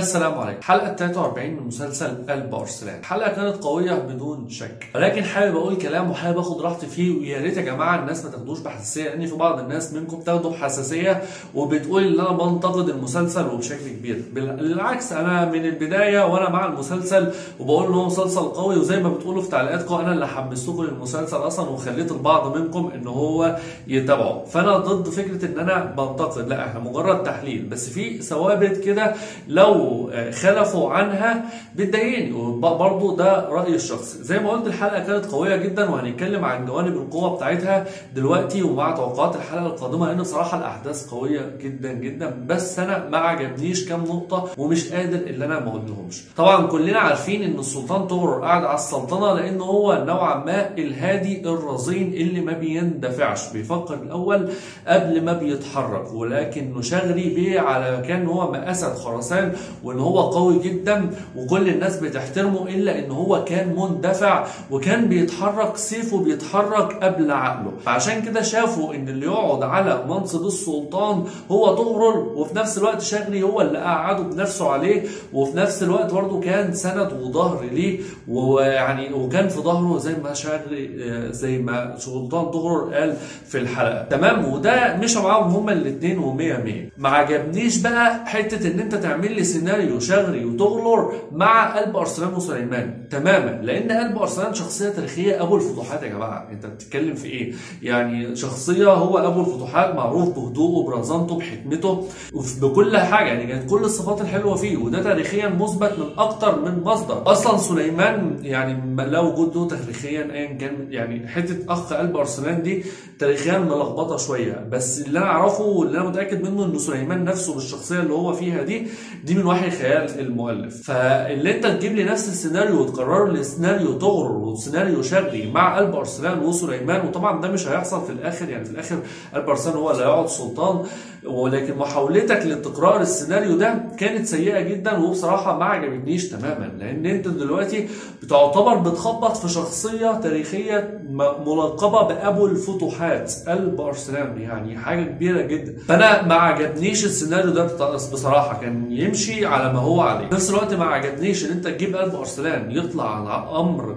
السلام عليكم حلقة 43 من مسلسل قلب أرسلان الحلقة كانت قوية بدون شك ولكن حابب أقول كلام وحابب أخد راحتي فيه ويا ريت يا جماعة الناس ما تاخدوش بحساسية لأن في بعض الناس منكم بتاخده بحساسية وبتقول إن أنا بنتقد المسلسل وبشكل كبير بالعكس أنا من البداية وأنا مع المسلسل وبقول إن هو مسلسل قوي وزي ما بتقولوا في تعليقاتكم أنا اللي حمستكم للمسلسل أصلا وخليت البعض منكم إن هو يتابعه فأنا ضد فكرة إن أنا بنتقد لا إحنا مجرد تحليل بس في ثوابت كده لو خلفوا عنها بتضايقني وبرضه ده رايي الشخصي زي ما قلت الحلقه كانت قويه جدا وهنتكلم عن جوانب القوه بتاعتها دلوقتي ومع توقعات الحلقه القادمه لان بصراحه الاحداث قويه جدا جدا بس انا ما عجبنيش كام نقطه ومش قادر اللي انا ما اقولهمش طبعا كلنا عارفين ان السلطان طغرل قاعد على السلطنه لان هو نوعا ما الهادي الرزين اللي ما بيندفعش بيفكر الاول قبل ما بيتحرك ولكن نشغري بيه على كان هو مقاسد خرسان وان هو قوي جدا وكل الناس بتحترمه الا ان هو كان مندفع وكان بيتحرك سيفه بيتحرك قبل عقله فعشان كده شافوا ان اللي يقعد على منصب السلطان هو طغرل وفي نفس الوقت شغلي هو اللي قعده بنفسه عليه وفي نفس الوقت برضه كان سند وظهر ليه ويعني وكان في ظهره زي ما شغلي زي ما سلطان طغرل قال في الحلقه تمام وده مشى معاهم هما الاثنين و100 100 ما عجبنيش بقى حته ان انت تعمل لي سيناريو شغري وتغلر مع قلب ارسلان وسليمان تماما لان قلب ارسلان شخصيه تاريخيه ابو الفتوحات يا جماعه انت بتتكلم في ايه يعني شخصيه هو ابو الفتوحات معروف بهدوءه برزانته بحكمته بكل حاجه يعني كانت كل الصفات الحلوه فيه وده تاريخيا مثبت من اكتر من مصدر اصلا سليمان يعني لا وجود له تاريخيا ايا كان يعني حته اخ قلب ارسلان دي تاريخيا ملخبطه شويه بس اللي انا اعرفه واللي انا متاكد منه ان سليمان نفسه بالشخصيه اللي هو فيها دي دي من وحي خيال المؤلف فاللي انت تجيب لي نفس السيناريو وتكرر لي سيناريو تغرر وسيناريو شغلي مع قلب ارسلان وسليمان وطبعا ده مش هيحصل في الاخر يعني في الاخر قلب ارسلان هو اللي هيقعد سلطان ولكن محاولتك لتكرار السيناريو ده كانت سيئه جدا وبصراحه ما عجبتنيش تماما لان انت دلوقتي بتعتبر بتخبط في شخصيه تاريخيه ملقبه بابو الفتوحات قلب ارسلان يعني حاجه كبيره جدا فانا ما عجبنيش السيناريو ده بصراحه كان يمشي على ما هو عليه في نفس الوقت ما عجبنيش ان انت تجيب قلب ارسلان يطلع على امر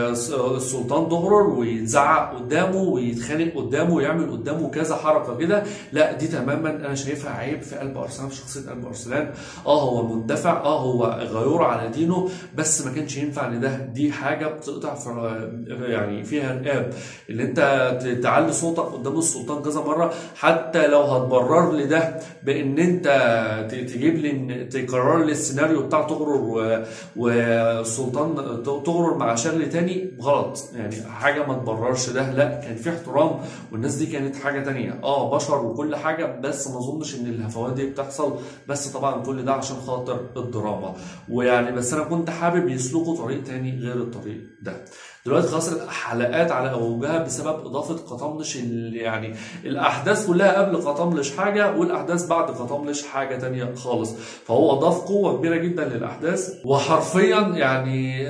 السلطان دغرر ويتزعق قدامه ويتخانق قدامه ويعمل قدامه كذا حركه كده لا دي تماما انا شايفها عيب في قلب ارسلان في شخصيه قلب ارسلان اه هو مندفع اه هو غيور على دينه بس ما كانش ينفع ان ده دي حاجه بتقطع في يعني فيها رقاب ان انت تعلي صوتك قدام السلطان كذا مره حتى لو هتبرر لي ده بان انت تجيب لي تكرر لي السيناريو بتاع تغرر والسلطان تغرر مع شغل تاني غلط يعني حاجه ما تبررش ده لا كان في احترام والناس دي كانت حاجه تانية اه بشر وكل حاجه بس ما اظنش ان الهفوات دي بتحصل بس طبعا كل ده عشان خاطر الدراما ويعني بس انا كنت حابب يسلكوا طريق تاني غير الطريق ده دلوقتي خلاص حلقات على اوجها بسبب اضافه قطملش يعني الاحداث كلها قبل قطملش حاجه والاحداث بعد قطملش حاجه تانية خالص فهو اضاف قوه كبيره جدا للاحداث وحرفيا يعني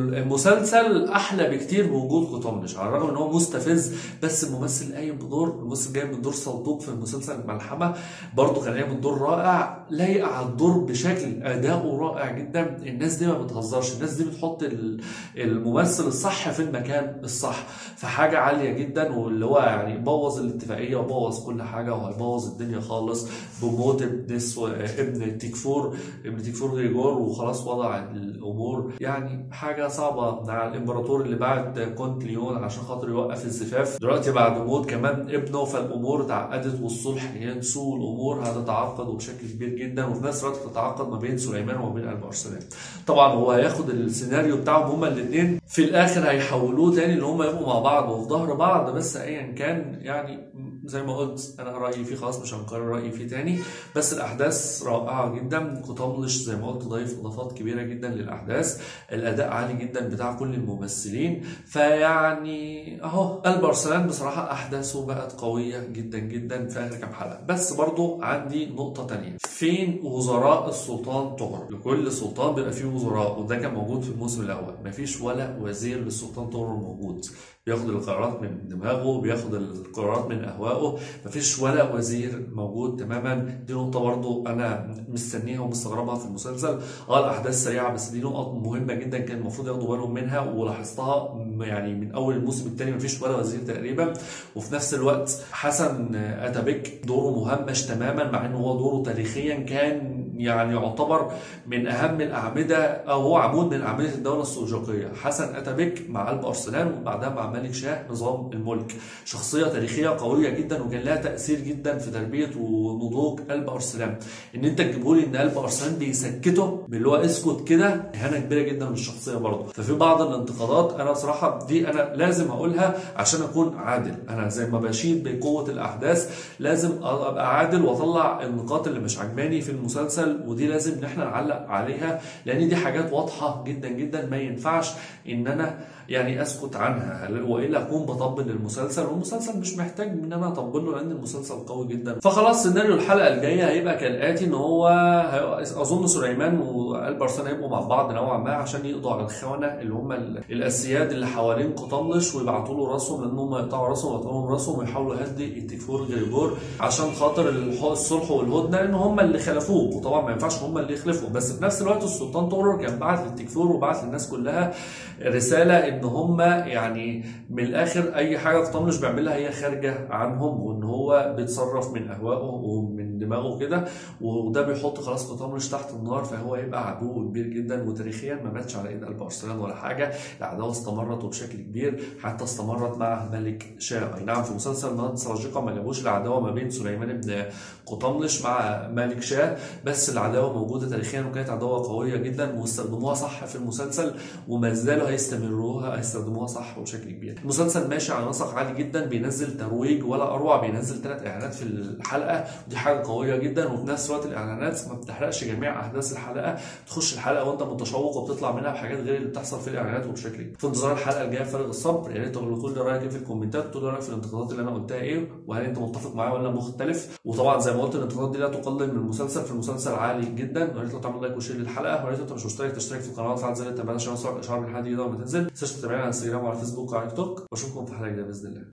المسلسل احلى بكتير بوجود قطملش على الرغم ان هو مستفز بس الممثل قايم بدور الممثل جاي من دور صندوق في المسلسل الملحمه برضه كان قايم بدور رائع لايق على الدور بشكل اداؤه رائع جدا الناس دي ما بتهزرش الناس دي بتحط الممثل الصح في المكان الصح فحاجه عاليه جدا واللي هو يعني بوظ الاتفاقيه وبوظ كل حاجه وهيبوظ الدنيا خالص بموت ابن ابن تيكفور ابن تيكفور غريجور وخلاص وضع الامور يعني حاجه صعبه مع الامبراطور اللي بعد كونت ليون عشان خاطر يوقف الزفاف دلوقتي بعد موت كمان ابنه فالامور اتعقدت والصلح ينسو والامور هتتعقد وبشكل كبير جدا وفي نفس الوقت تتعقد ما بين سليمان وما بين قلب ارسلان طبعا هو هياخد السيناريو بتاعهم هما الاثنين في الاخر هيحولوه تاني ان هم يبقوا مع بعض وفي ظهر بعض بس ايا كان يعني زي ما قلت انا رايي فيه خلاص مش هنكرر رايي فيه تاني بس الاحداث رائعه جدا قطملش زي ما قلت ضايف اضافات كبيره جدا للاحداث الاداء عالي جدا بتاع كل الممثلين فيعني اهو قلب ارسلان بصراحه احداثه بقت قويه جدا جدا في اخر كام حلقه بس برضو عندي نقطه تانية فين وزراء السلطان طغرل لكل سلطان بيبقى فيه وزراء وده كان موجود في الموسم الاول مفيش ولا وزير للسلطان طغرل موجود بياخد القرارات من دماغه بياخد القرارات من اهوائه مفيش ولا وزير موجود تماما دي نقطه برضو انا مستنيها ومستغربها في المسلسل اه الاحداث سريعه بس دي نقط مهمه جدا كان المفروض ياخدوا بالهم منها ولاحظتها يعني من اول الموسم الثاني مفيش ولا وزير تقريبا وفي نفس الوقت حسن اتابك دوره مهمش تماما مع ان هو دوره تاريخيا كان يعني يعتبر من اهم الاعمده او هو عمود من اعمده الدوله السلجوقيه حسن اتابك مع قلب ارسلان وبعدها مع ملك شاه نظام الملك شخصيه تاريخيه قويه جدا وكان لها تاثير جدا في تربيه ونضوج قلب ارسلان ان انت تجيبه لي ان قلب ارسلان بيسكته باللي هو اسكت كده اهانه كبيره جدا للشخصيه برضه ففي بعض الانتقادات انا بصراحه دي انا لازم اقولها عشان اكون عادل انا زي ما بشيد بقوه الاحداث لازم ابقى عادل واطلع النقاط اللي مش عجباني في المسلسل ودي لازم ان احنا نعلق عليها لان دي حاجات واضحه جدا جدا ما ينفعش ان انا يعني اسكت عنها والا اكون بطبل للمسلسل والمسلسل مش محتاج ان انا اطبل له لان المسلسل قوي جدا فخلاص سيناريو الحلقه الجايه هيبقى كالاتي ان هو اظن سليمان والبرسان هيبقوا مع بعض نوعا ما عشان يقضوا على الخونه اللي هم الاسياد اللي حوالين قطملش ويبعتوا له راسهم لان هم يقطعوا راسهم ويقطعوا لهم راسهم ويحاولوا يهدي التكفور غريبور عشان خاطر الصلح والهدنه لان هم اللي خلفوه وطبعا ما ينفعش هم اللي يخلفوا بس في نفس الوقت السلطان طورر كان بعت للتكفور وبعت للناس كلها رساله ان هم يعني من الاخر اي حاجه قطملش بيعملها هي خارجه عنهم وان هو بيتصرف من اهوائه ومن دماغه كده وده بيحط خلاص قطملش تحت النار فهو هيبقى عدو كبير جدا وتاريخيا ما ماتش على ايد قلب ارسلان ولا حاجه العداوه استمرت وبشكل كبير حتى استمرت مع ملك شاه اي نعم في مسلسل نهضه سلاجقه ما جابوش العداوه ما بين سليمان بن قطملش مع ملك شاه بس العداوه موجوده تاريخيا وكانت عداوه قويه جدا واستخدموها صح في المسلسل وما زالوا هيستمروها هيستخدموها صح وبشكل كبير المسلسل ماشي على نسق عالي جدا بينزل ترويج ولا اروع بينزل ثلاث اعلانات في الحلقه ودي حاجه قويه جدا وفي نفس الوقت الاعلانات ما بتحرقش جميع احداث الحلقه تخش الحلقه وانت متشوق وبتطلع منها بحاجات غير اللي بتحصل في الاعلانات وبشكل كبير في انتظار الحلقه الجايه فارغ الصبر يا ريت تقولوا لي رايك في الكومنتات تقولوا رايك في الانتقادات اللي انا قلتها ايه وهل انت متفق معايا ولا مختلف وطبعا زي ما قلت الانتقادات دي لا تقلل من المسلسل في المسلسل عالي جدا ويا ريت لو تعمل لايك وشير للحلقه ويا ريت انت مش مشترك تشترك في القناه وتفعل زر التنبيهات عشان يوصلك اشعار بالحلقه الجديده لما تنزل ما تنساش تتابعنا على انستجرام وعلى فيسبوك وعلى تيك توك واشوفكم في حلقه جديده باذن الله